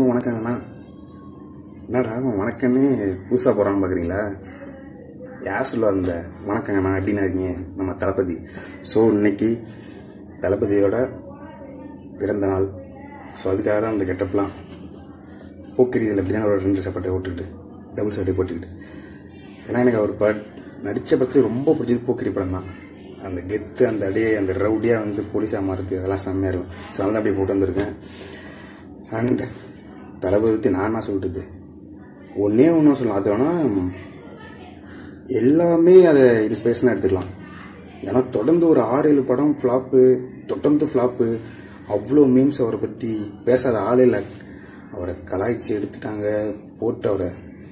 எல்லாருக்கும் வணக்கங்கண்ணா என்னடா அவன் வணக்கம்னே புதுசாக போகிறான்னு பார்க்குறீங்களா யார் சொல்லுவா அந்த வணக்கங்கண்ணா எப்படின்னா இருக்கீங்க நம்ம தளபதி ஸோ இன்னைக்கு தளபதியோட பிறந்த நாள் ஸோ அதுக்காக தான் அந்த கெட்டப்லாம் போக்கிரி இதில் எப்படின்னா ஒரு ரெண்டு சப்பாட்டை ஓட்டுக்கிட்டு டபுள் சட்டை போட்டுக்கிட்டு ஏன்னா எனக்கு அவர் பட் நடித்த படத்துல ரொம்ப பிடிச்சது போக்கிரி படம் தான் அந்த கெத்து அந்த அடியே அந்த ரவுடியாக வந்து போலீஸாக மாறுறது அதெல்லாம் செம்மையாக இருக்கும் ஸோ அதெல்லாம் அப்படியே போட்டு வந்திருக்கேன் அண்ட் தளபதி பற்றி நான் என்ன சொல்கிறது ஒன்றே ஒன்று சொல்லலாம் அது வேணால் எல்லாமே அதை இன்ஸ்பிரேஷனாக எடுத்துக்கலாம் ஏன்னா தொடர்ந்து ஒரு ஆறு ஏழு படம் ஃப்ளாப்பு தொடர்ந்து ஃப்ளாப்பு அவ்வளோ மீம்ஸ் அவரை பற்றி பேசாத ஆளே இல்லை அவரை கலாய்ச்சி எடுத்துட்டாங்க போட்டு அவரை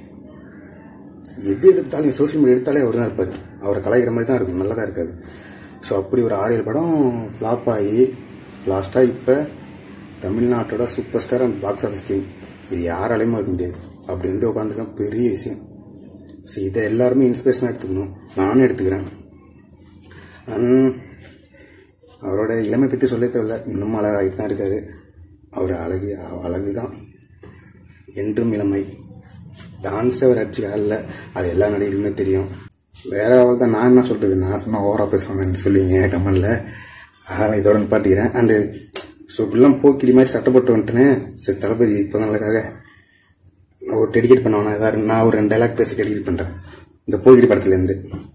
எது எடுத்தாலும் சோஷியல் மீடியா எடுத்தாலே அவர் தான் இருப்பார் அவரை கலாய்க்கிற மாதிரி தான் இருக்கும் நல்லதாக இருக்காது ஸோ அப்படி ஒரு ஆறு ஏழு படம் ஃப்ளாப் ஆகி லாஸ்ட்டாக இப்போ தமிழ்நாட்டோட super star and box office king இது யாராலையுமே இருக்க முடியாது அப்படி வந்து உட்காந்துருக்கேன் பெரிய விஷயம் ஸோ இதை எல்லாருமே இன்ஸ்பிரேஷனாக எடுத்துக்கணும் நானும் எடுத்துக்கிறேன் அண்ட் அவரோட இளமை பற்றி சொல்ல தேவையில்ல இன்னும் அழகாகிட்டு தான் இருக்காரு அவர் அழகு அழகு தான் என்றும் இளமை டான்ஸே அவர் அடிச்சு ஆடல அது எல்லா நடிகருமே தெரியும் வேற அவள் தான் நான் என்ன சொல்கிறது நான் சொன்னால் ஓவராக பேசுவாங்கன்னு சொல்லுவீங்க கமெண்டில் அதனால் இதோட நிப்பாட்டிக்கிறேன் அண்டு ஸோ இப்படிலாம் போக்கிரி மாதிரி சட்டப்பட்டு வந்துட்டேனே சரி தளபதி இப்போ நல்லக்காக ஒரு டெடிகேட் பண்ணவனா ஏதாவது நான் ஒரு ரெண்டு டைலாக் பேசி டெடிகேட் பண்ணுறேன் இந்த போகிரி படத்துலேருந்து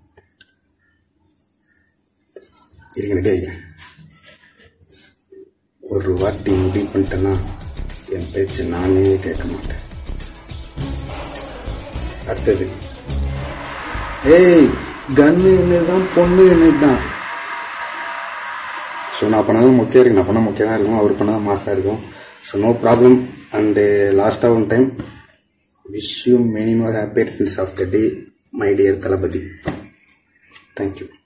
இருங்க ரெடி ஆகிக்கிறேன் ஒரு வாட்டி முடிவு பண்ணிட்டேன்னா என் பேச்சு நானே கேட்க மாட்டேன் அடுத்தது ஏய் கன்னு என்னதான் பொண்ணு என்னதான் ஸோ நான் பண்ணாலும் முக்கியம் இருக்கு நான் பண்ணால் முக்கியம் தான் இருக்கும் அவர் பண்ணால் மாசாக இருக்கும் ஸோ நோ ப்ராப்ளம் அண்டு லாஸ்ட்டாக one time wish you many more happy returns of the day my dear Thalapathy thank you